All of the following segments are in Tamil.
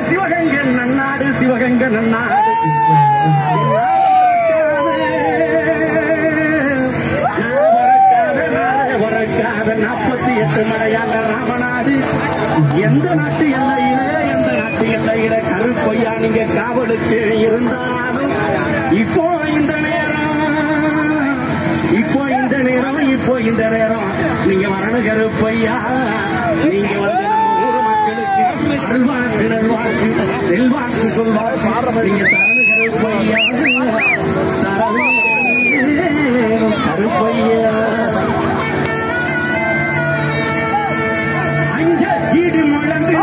சிவகங்கை நன்னாடு சிவகங்கை நன்னாடு நாற்பத்தி எட்டு மலையான ராமநாடு எந்த நாட்டு எல்லையிலே எந்த நாட்டு எல்லையில கருப்பையா நீங்க காவலுக்கு இருந்தாலும் இப்போ இந்த நேரம் இப்போ இந்த நேரம் இப்போ இந்த நேரம் நீங்க வரணும் கருப்பையா நீங்க வந்து நம்ம ஊர் மக்களுக்கு அருள்வாக்கு நல்வாக்கு செல்வாக்கு சொல்வாக்கு நீங்க தரணும் கருப்பையா தரணும் கருப்பையா அஞ்ச வீடு முழங்கு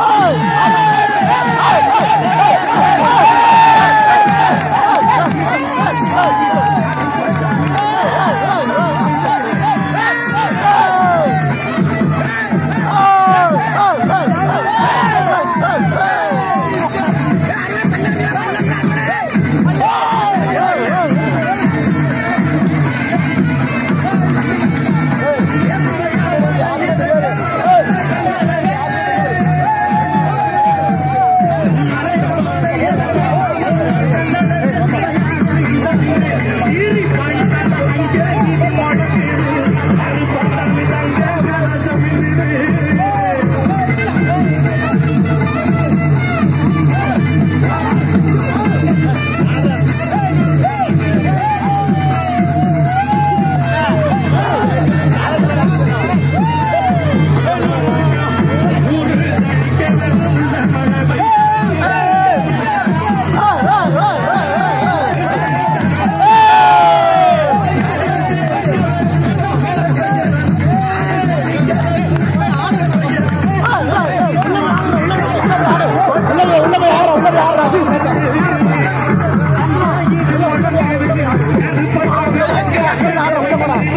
சீறி பாய்ந்த அஞ்ச வீடு முழங்கு அறுபதாம் தங்க கலசமில்லை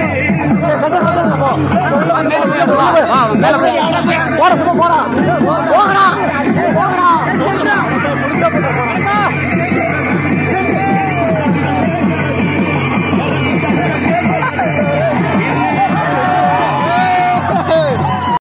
போட சும்மா போடா